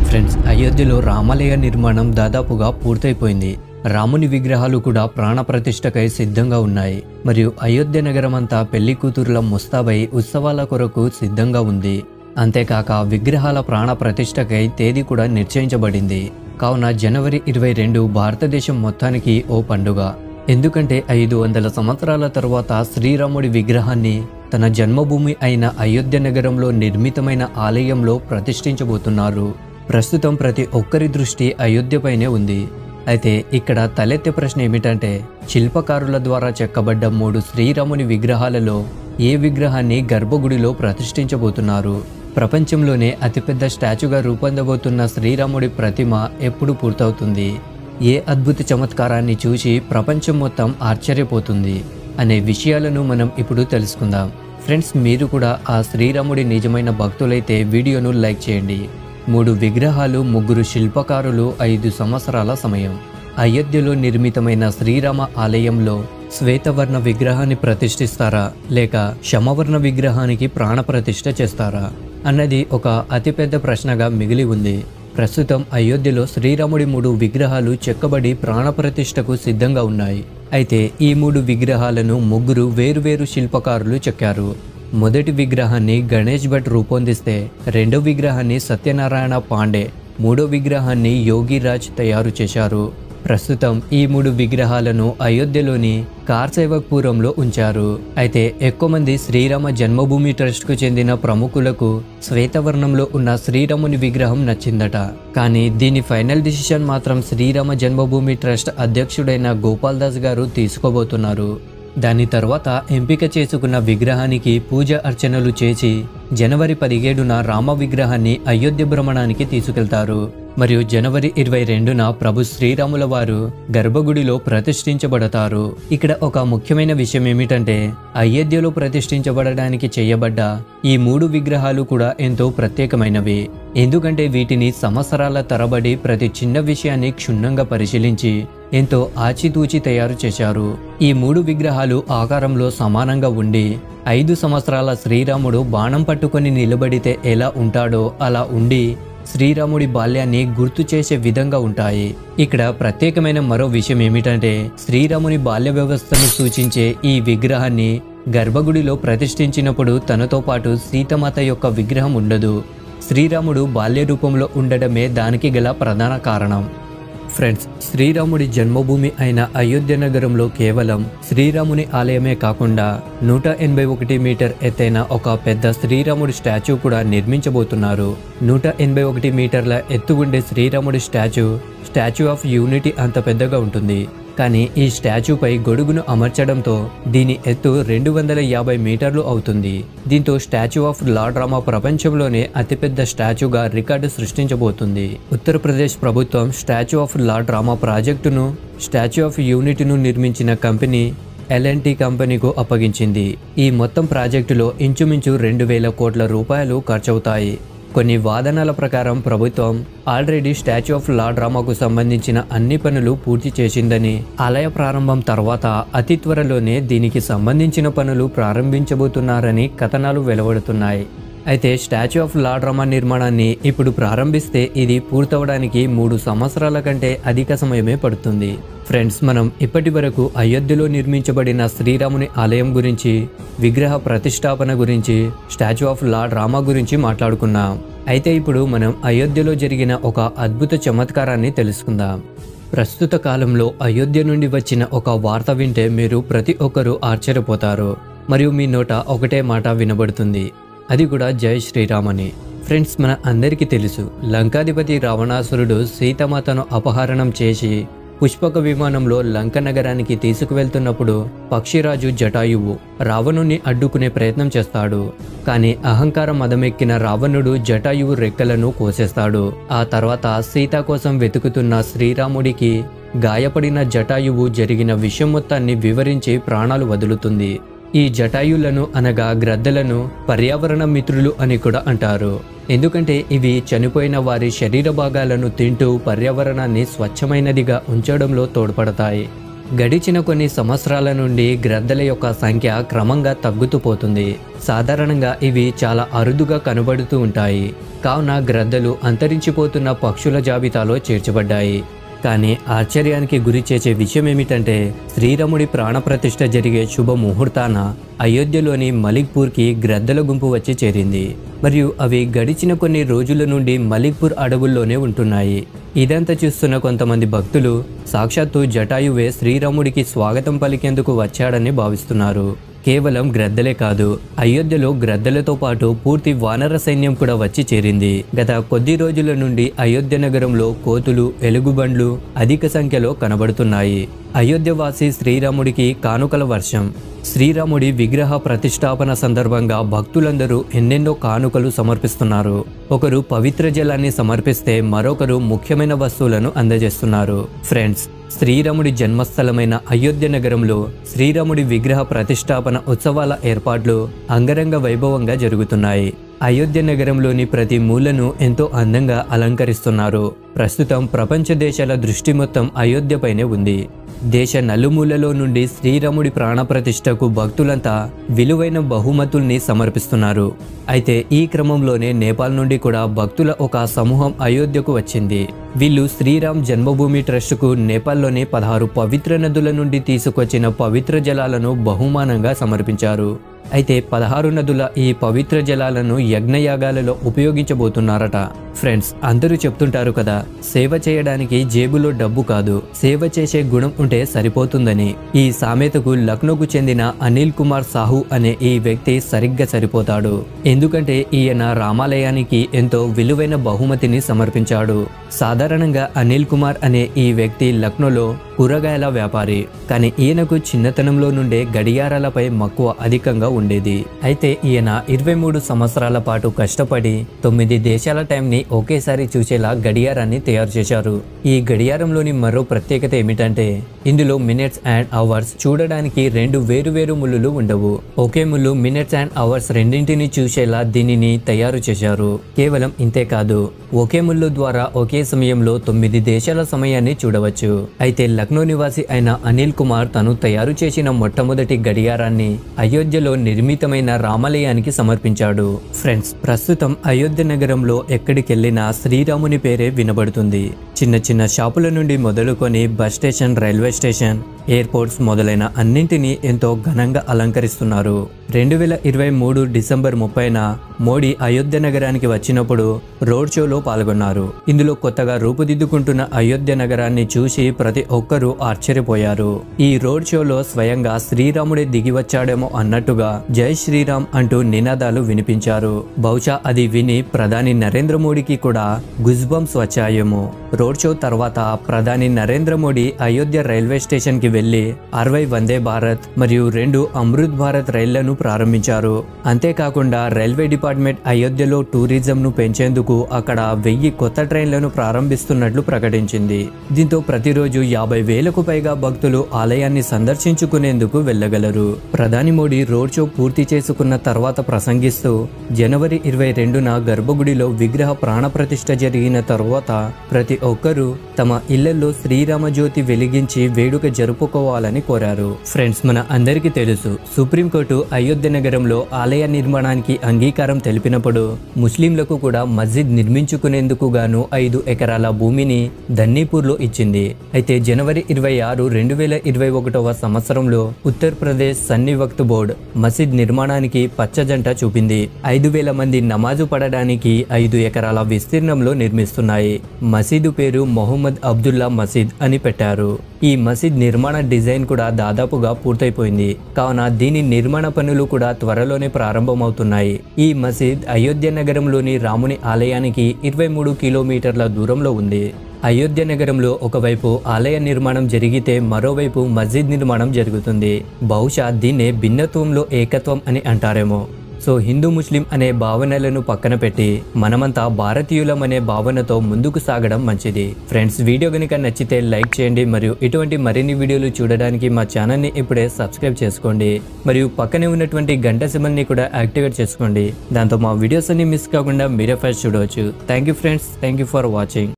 friends అయోధ్యలో రామాలయ నిర్మాణం దాదాపుగా పూర్తయిపోయింది రాముని విగ్రహాలు కూడా ప్రాణ ప్రతిష్టకై సిద్ధంగా ఉన్నాయి మరియు అయోధ్య నగరం అంతా పెళ్లి కూతురుల ముస్తాబై ఉత్సవాల కొరకు సిద్ధంగా ఉంది అంతేకాక విగ్రహాల ప్రాణ ప్రతిష్టకై తేదీ కూడా నిశ్చయించబడింది కావున జనవరి ఇరవై రెండు భారతదేశం మొత్తానికి ఓ పండుగ ఎందుకంటే ఐదు వందల సంవత్సరాల తరువాత శ్రీరాముడి విగ్రహాన్ని తన జన్మభూమి అయిన అయోధ్య నగరంలో నిర్మితమైన ఆలయంలో ప్రతిష్ఠించబోతున్నారు ప్రస్తుతం ప్రతి ఒక్కరి దృష్టి అయోధ్యపైనే ఉంది అయితే ఇక్కడ తలెత్తే ప్రశ్న ఏమిటంటే శిల్పకారుల ద్వారా చెక్కబడ్డ మూడు శ్రీరాముని విగ్రహాలలో ఏ విగ్రహాన్ని గర్భగుడిలో ప్రతిష్ఠించబోతున్నారు ప్రపంచంలోనే అతిపెద్ద స్టాచ్యూగా రూపొందబోతున్న శ్రీరాముడి ప్రతిమ ఎప్పుడు పూర్తవుతుంది ఏ అద్భుత చమత్కారాన్ని చూసి ప్రపంచం మొత్తం ఆశ్చర్యపోతుంది అనే విషయాలను మనం ఇప్పుడు తెలుసుకుందాం ఫ్రెండ్స్ మీరు కూడా ఆ శ్రీరాముడి నిజమైన భక్తులైతే వీడియోను లైక్ చేయండి మూడు విగ్రహాలు ముగ్గురు శిల్పకారులు ఐదు సంవత్సరాల సమయం అయోధ్యలో నిర్మితమైన శ్రీరామ ఆలయంలో శ్వేతవర్ణ విగ్రహాన్ని ప్రతిష్ఠిస్తారా లేక శమవర్ణ విగ్రహానికి ప్రాణ ప్రతిష్ఠ చేస్తారా అన్నది ఒక అతిపెద్ద ప్రశ్నగా మిగిలి ఉంది ప్రస్తుతం అయోధ్యలో శ్రీరాముడి మూడు విగ్రహాలు చెక్కబడి ప్రాణప్రతిష్ఠకు సిద్ధంగా ఉన్నాయి అయితే ఈ మూడు విగ్రహాలను ముగ్గురు వేరువేరు శిల్పకారులు చెక్కారు మొదటి విగ్రహాన్ని గణేష్ భట్ రూపొందిస్తే రెండో విగ్రహాన్ని సత్యనారాయణ పాండే మూడో విగ్రహాన్ని యోగిరాజ్ తయారు చేశారు ప్రస్తుతం ఈ మూడు విగ్రహాలను అయోధ్యలోని కార్సేవక్పురంలో ఉంచారు అయితే ఎక్కువ మంది శ్రీరామ జన్మభూమి ట్రస్ట్కు చెందిన ప్రముఖులకు శ్వేతవర్ణంలో ఉన్న శ్రీరాముని విగ్రహం నచ్చిందట కానీ దీని ఫైనల్ డిసిషన్ మాత్రం శ్రీరామ జన్మభూమి ట్రస్ట్ అధ్యక్షుడైన గోపాల్ దాస్ గారు తీసుకోబోతున్నారు దాని తర్వాత ఎంపిక చేసుకున్న విగ్రహానికి పూజ అర్చనలు చేసి జనవరి పదిహేడున రామ విగ్రహాన్ని అయోధ్య భ్రమణానికి తీసుకెళ్తారు మరియు జనవరి ఇరవై రెండున ప్రభు శ్రీరాముల వారు గర్భగుడిలో ప్రతిష్ఠించబడతారు ఇక్కడ ఒక ముఖ్యమైన విషయం ఏమిటంటే అయోధ్యలో ప్రతిష్ఠించబడడానికి చేయబడ్డ ఈ మూడు విగ్రహాలు కూడా ఎంతో ప్రత్యేకమైనవి ఎందుకంటే వీటిని సంవత్సరాల తరబడి ప్రతి చిన్న విషయాన్ని క్షుణ్ణంగా పరిశీలించి ఎంతో ఆచితూచి తయారు చేశారు ఈ మూడు విగ్రహాలు ఆకారంలో సమానంగా ఉండి ఐదు సంవత్సరాల శ్రీరాముడు బాణం పట్టుకొని నిలబడితే ఎలా ఉంటాడో అలా ఉండి శ్రీరాముడి బాల్యాన్ని గుర్తు చేసే విధంగా ఉంటాయి ఇక్కడ ప్రత్యేకమైన మరో విషయం ఏమిటంటే శ్రీరాముని బాల్య వ్యవస్థను సూచించే ఈ విగ్రహాన్ని గర్భగుడిలో ప్రతిష్ఠించినప్పుడు తనతో పాటు సీతమాత యొక్క విగ్రహం ఉండదు శ్రీరాముడు బాల్య రూపంలో ఉండడమే దానికి గల ప్రధాన కారణం ఫ్రెండ్స్ శ్రీరాముడి జన్మభూమి అయిన అయోధ్య నగరంలో కేవలం శ్రీరాముని ఆలయమే కాకుండా నూట ఎనభై ఒకటి మీటర్ ఎత్తైన ఒక పెద్ద శ్రీరాముడి స్టాచ్యూ కూడా నిర్మించబోతున్నారు నూట ఎనభై ఒకటి మీటర్ల ఎత్తు ఉండే శ్రీరాముడి స్టాచ్యూ స్టాచ్యూ ఆఫ్ యూనిటీ అంత పెద్దగా ఉంటుంది కానీ ఈ స్టాచ్యూపై గొడుగును అమర్చడంతో దీని ఎత్తు రెండు వందల యాభై మీటర్లు అవుతుంది దీంతో స్టాచ్యూ ఆఫ్ లార్డ్ రామా ప్రపంచంలోనే అతిపెద్ద స్టాచ్యూగా రికార్డు సృష్టించబోతుంది ఉత్తరప్రదేశ్ ప్రభుత్వం స్టాచ్యూ ఆఫ్ లార్డ్ రామా ప్రాజెక్టును స్టాచ్యూ ఆఫ్ యూనిటీను నిర్మించిన కంపెనీ ఎల్ఎన్టీ కంపెనీకు అప్పగించింది ఈ మొత్తం ప్రాజెక్టులో ఇంచుమించు రెండు వేల కోట్ల రూపాయలు ఖర్చవుతాయి కొన్ని వాదనల ప్రకారం ప్రభుత్వం ఆల్రెడీ స్టాచ్యూ ఆఫ్ లార్డ్ రామాకు సంబంధించిన అన్ని పనులు పూర్తి చేసిందని ఆలయ ప్రారంభం తర్వాత అతి త్వరలోనే దీనికి సంబంధించిన పనులు ప్రారంభించబోతున్నారని కథనాలు వెలువడుతున్నాయి అయితే స్టాచ్యూ ఆఫ్ లార్డ్ రామా నిర్మాణాన్ని ఇప్పుడు ప్రారంభిస్తే ఇది పూర్తవడానికి మూడు సంవత్సరాల కంటే అధిక సమయమే పడుతుంది ఫ్రెండ్స్ మనం ఇప్పటి వరకు అయోధ్యలో నిర్మించబడిన శ్రీరాముని ఆలయం గురించి విగ్రహ ప్రతిష్టాపన గురించి స్టాచ్యూ ఆఫ్ లార్డ్ రామా గురించి మాట్లాడుకున్నాం అయితే ఇప్పుడు మనం అయోధ్యలో జరిగిన ఒక అద్భుత చమత్కారాన్ని తెలుసుకుందాం ప్రస్తుత కాలంలో అయోధ్య నుండి వచ్చిన ఒక వార్త వింటే మీరు ప్రతి ఒక్కరూ ఆశ్చర్యపోతారు మరియు మీ నోట ఒకటే మాట వినబడుతుంది అది కూడా జై శ్రీరామ్ అని ఫ్రెండ్స్ మన అందరికీ తెలుసు లంకాధిపతి రావణాసురుడు సీతమాతను అపహరణం చేసి పుష్పక విమానంలో లంక నగరానికి తీసుకువెళ్తున్నప్పుడు పక్షిరాజు జటాయువు రావణుని అడ్డుకునే ప్రయత్నం చేస్తాడు కానీ అహంకారం మదమెక్కిన రావణుడు జటాయువు రెక్కలను కోసేస్తాడు ఆ తర్వాత సీత కోసం వెతుకుతున్న శ్రీరాముడికి గాయపడిన జటాయువు జరిగిన విషయం మొత్తాన్ని వివరించి ప్రాణాలు వదులుతుంది ఈ జటాయులను అనగా గ్రద్దలను పర్యావరణ మిత్రులు అని కూడా అంటారు ఎందుకంటే ఇవి చనిపోయిన వారి శరీర భాగాలను తింటూ పర్యావరణాన్ని స్వచ్ఛమైనదిగా ఉంచడంలో తోడ్పడతాయి గడిచిన కొన్ని సంవత్సరాల నుండి గ్రద్దల యొక్క సంఖ్య క్రమంగా తగ్గుతూ పోతుంది సాధారణంగా ఇవి చాలా అరుదుగా కనబడుతూ ఉంటాయి కావున గ్రద్దలు అంతరించిపోతున్న పక్షుల జాబితాలో చేర్చబడ్డాయి కానీ ఆశ్చర్యానికి గురి చేసే విషయం ఏమిటంటే శ్రీరాముడి ప్రాణప్రతిష్ఠ జరిగే శుభ ముహూర్తాన అయోధ్యలోని మలిక్పూర్కి గ్రద్దల గుంపు వచ్చి చేరింది మరియు అవి గడిచిన కొన్ని రోజుల నుండి మలిక్పూర్ అడవుల్లోనే ఉంటున్నాయి ఇదంతా చూస్తున్న కొంతమంది భక్తులు సాక్షాత్తు జటాయువే శ్రీరాముడికి స్వాగతం పలికేందుకు వచ్చాడని భావిస్తున్నారు కేవలం గ్రద్దలే కాదు అయోధ్యలో గ్రద్దలతో పాటు పూర్తి వానర సైన్యం కూడా వచ్చి చేరింది గత కొద్ది రోజుల నుండి అయోధ్య నగరంలో కోతులు ఎలుగుబండ్లు అధిక సంఖ్యలో కనబడుతున్నాయి అయోధ్యవాసి శ్రీరాముడికి కానుకల వర్షం శ్రీరాముడి విగ్రహ ప్రతిష్టాపన సందర్భంగా భక్తులందరూ ఎన్నెన్నో కానుకలు సమర్పిస్తున్నారు ఒకరు పవిత్ర జలాన్ని సమర్పిస్తే మరొకరు ముఖ్యమైన వస్తువులను అందజేస్తున్నారు ఫ్రెండ్స్ శ్రీరాముడి జన్మస్థలమైన అయోధ్య నగరంలో శ్రీరాముడి విగ్రహ ప్రతిష్టాపన ఉత్సవాల ఏర్పాట్లు అంగరంగ వైభవంగా జరుగుతున్నాయి అయోధ్య నగరంలోని ప్రతి మూలను ఎంతో అందంగా అలంకరిస్తున్నారు ప్రస్తుతం ప్రపంచ దేశాల దృష్టి మొత్తం అయోధ్యపైనే ఉంది దేశ నలుమూలలో నుండి శ్రీరాముడి ప్రాణప్రతిష్ఠకు భక్తులంతా విలువైన బహుమతుల్ని సమర్పిస్తున్నారు అయితే ఈ క్రమంలోనే నేపాల్ నుండి కూడా భక్తుల ఒక సమూహం అయోధ్యకు వచ్చింది వీళ్ళు శ్రీరామ్ జన్మభూమి ట్రస్టుకు నేపాల్లోని పదహారు పవిత్ర నదుల నుండి తీసుకొచ్చిన పవిత్ర జలాలను బహుమానంగా సమర్పించారు అయితే పదహారు నదుల ఈ పవిత్ర జలాలను యజ్ఞయాగాలలో ఉపయోగించబోతున్నారట ఫ్రెండ్స్ అందరూ చెప్తుంటారు కదా సేవ చేయడానికి జేబులో డబ్బు కాదు సేవ చేసే గుణం ఉంటే సరిపోతుందని ఈ సామెతకు లక్నోకు చెందిన అనిల్ కుమార్ సాహు అనే ఈ వ్యక్తి సరిగ్గా సరిపోతాడు ఎందుకంటే ఈయన రామాలయానికి ఎంతో విలువైన బహుమతిని సమర్పించాడు సాధారణంగా అనిల్ కుమార్ అనే ఈ వ్యక్తి లక్నోలో కూరగాయల వ్యాపారి కానీ ఈయనకు చిన్నతనంలో నుండే గడియారాలపై మక్కువ అధికంగా ఉండేది అయితే ఈయన ఇరవై మూడు సంవత్సరాల పాటు కష్టపడి తొమ్మిది దేశాల టైంని ఒకేసారి చూసేలా గడియారాన్ని తయారు చేశారు ఈ గడియారంలోని మరో ప్రత్యేకత ఏమిటంటే ఇందులో మినిట్స్ అండ్ అవర్స్ చూడడానికి రెండు వేరు వేరు ముళ్ళులు ఉండవు ఒకే ముళ్ళు మినిట్స్ అండ్ అవర్స్ రెండింటిని చూసేలా దీనిని తయారు చేశారు కేవలం ఇంతే కాదు ఒకే ముళ్ళు ద్వారా ఒకే సమయంలో తొమ్మిది దేశాల సమయాన్ని చూడవచ్చు అయితే లక్నో నివాసి అయిన అనిల్ కుమార్ తను తయారు చేసిన మొట్టమొదటి గడియారాన్ని అయోధ్యలో నిర్మితమైన రామాలయానికి సమర్పించాడు ఫ్రెండ్స్ ప్రస్తుతం అయోధ్య నగరంలో ఎక్కడికెళ్లినా శ్రీరాముని పేరే వినబడుతుంది చిన్న చిన్న షాపుల నుండి మొదలుకొని bus station railway station airports మొదలైన అన్నింటినీ ఎంతో ఘనంగా అలంకరిస్తున్నారు రెండు వేల ఇరవై మూడు డిసెంబర్ ముప్పైన మోడీ అయోధ్య నగరానికి వచ్చినప్పుడు రోడ్ షోలో పాల్గొన్నారు ఇందులో కొత్తగా రూపుదిద్దుకుంటున్న అయోధ్య నగరాన్ని చూసి ప్రతి ఒక్కరూ ఆశ్చర్యపోయారు ఈ రోడ్ షోలో స్వయంగా శ్రీరాముడే దిగి వచ్చాడేమో అన్నట్టుగా జై శ్రీరామ్ అంటూ నినాదాలు వినిపించారు బహుశా అది విని ప్రధాని నరేంద్ర మోడీకి కూడా గుజ్బంప్స్ వచ్చాయేమో రోడ్ షో తర్వాత ప్రధాని నరేంద్ర మోడీ అయోధ్య రైల్వే స్టేషన్ కి వెళ్లి అరవై వందే భారత్ మరియు రెండు అమృత్ భారత్ రైళ్లను ప్రారంభించారు అంతేకాకుండా రైల్వే డిపార్ట్మెంట్ అయోధ్యలో టూరిజం ను పెంచేందుకు అక్కడ వెయ్యి కొత్త ట్రైన్లను ప్రారంభిస్తున్నట్లు ప్రకటించింది దీంతో ప్రతిరోజు యాభై వేలకు పైగా భక్తులు ఆలయాన్ని సందర్శించుకునేందుకు వెళ్ళగలరు ప్రధాని మోడీ రోడ్ షో పూర్తి చేసుకున్న తర్వాత ప్రసంగిస్తూ జనవరి ఇరవై రెండున గర్భగుడిలో విగ్రహ ప్రాణప్రతిష్ఠ జరిగిన తర్వాత ప్రతి ఒక్కరూ తమ ఇళ్లలో శ్రీరామ జ్యోతి వెలిగించి వేడుక జరుపుకోవాలని కోరారు ఫ్రెండ్స్ మన అందరికీ తెలుసు సుప్రీంకోర్టు అయోధ్య నగరంలో ఆలయ నిర్మాణానికి అంగీకారం తెలిపినప్పుడు ముస్లింలకు కూడా మస్జిద్ నిర్మించుకునేందుకు గాను ఐదు ఎకరాల భూమిని ధన్నీపూర్లో ఇచ్చింది అయితే జనవరి ఇరవై ఆరు రెండు వేల ఇరవై ఒకటవ సంవత్సరంలో ఉత్తరప్రదేశ్ సన్నీ వక్త్ బోర్డ్ మసీద్ నిర్మాణానికి పచ్చజంట చూపింది ఐదు వేల మంది నమాజు పడడానికి ఐదు ఎకరాల విస్తీర్ణంలో నిర్మిస్తున్నాయి మసీదు పేరు మొహమ్మద్ అబ్దుల్లా మసీద్ అని పెట్టారు ఈ మసీద్ నిర్మాణ డిజైన్ కూడా దాదాపుగా పూర్తయిపోయింది కావున దీని నిర్మాణ పనులు కూడా త్వరలోనే ప్రారంభమవుతున్నాయి ఈ మసీద్ అయోధ్య నగరంలోని రాముని ఆలయానికి ఇరవై మూడు కిలోమీటర్ల దూరంలో ఉంది అయోధ్య నగరంలో ఒకవైపు ఆలయ నిర్మాణం జరిగితే మరోవైపు మస్జిద్ నిర్మాణం జరుగుతుంది బహుశా దీన్నే భిన్నత్వంలో ఏకత్వం అని అంటారేమో సో హిందూ ముస్లిం అనే భావనలను పక్కన పెట్టి మనమంతా భారతీయులం అనే భావనతో ముందుకు సాగడం మంచిది ఫ్రెండ్స్ వీడియో కనుక నచ్చితే లైక్ చేయండి మరియు ఇటువంటి మరిన్ని వీడియోలు చూడడానికి మా ఛానల్ని ఇప్పుడే సబ్స్క్రైబ్ చేసుకోండి మరియు పక్కనే ఉన్నటువంటి గంట సింబల్ని కూడా యాక్టివేట్ చేసుకోండి దాంతో మా వీడియోస్ అన్ని మిస్ కాకుండా మీరే ఫస్ట్ చూడవచ్చు thank you friends thank you for watching